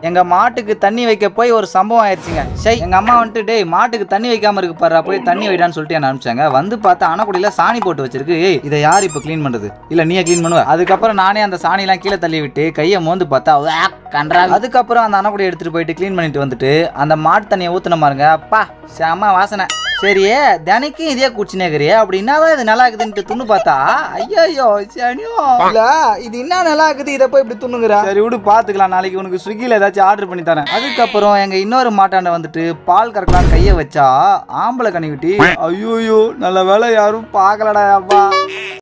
எங்க மாட்டுக்கு தண்ணி வைக்க போய் ஒரு சம்பவம் ஆயிடுச்சுங்க சை எங்க அம்மா வந்துட்டு டேய் மாட்டுக்கு தண்ணி வைக்காம இருக்கு பாரு போய் தண்ணி வைடான்னு சொல்லிட்டு என்ன அனுப்பிச்சாங்க வந்து பார்த்தா அணக்குடியில சாணி போட்டு வச்சிருக்கு ஏய் இதை யார் இப்போ க்ளீன் பண்றது இல்ல நீயே க்ளீன் பண்ணுவ அதுக்கப்புறம் நானே அந்த சாணி எல்லாம் கீழே தள்ளி விட்டு கையை மோந்து பார்த்தா உவ்வாக் கன்றா அதுக்கப்புறம் அந்த அணக்குடியை எடுத்துட்டு போயிட்டு க்ளீன் பண்ணிட்டு வந்துட்டு அந்த மாட்டு தண்ணியை ஊத்துன பாருங்க அப்பா செம வாசனை சரியே தினைக்கும் இதே குச்சினேக்கிறியே அப்படின்னா தான் இது நல்லா இருக்குதுன்ட்டு துண்ணு பார்த்தா ஐயோ சனியோ இல்ல இது என்ன நல்லா இருக்குது இதை போய் இப்படி துண்ணுங்கிற சரி விடு பாத்துக்கலாம் நாளைக்கு உனக்கு ஸ்விக்கில ஏதாச்சும் ஆர்டர் பண்ணி தரேன் அதுக்கப்புறம் எங்க இன்னொரு மாட்டாண்ட வந்துட்டு பால் கறக்கலாம் கையை வச்சா ஆம்பளை கனி விட்டி ஐயோ நல்ல வேலை யாரும் பார்க்கலடா அப்பா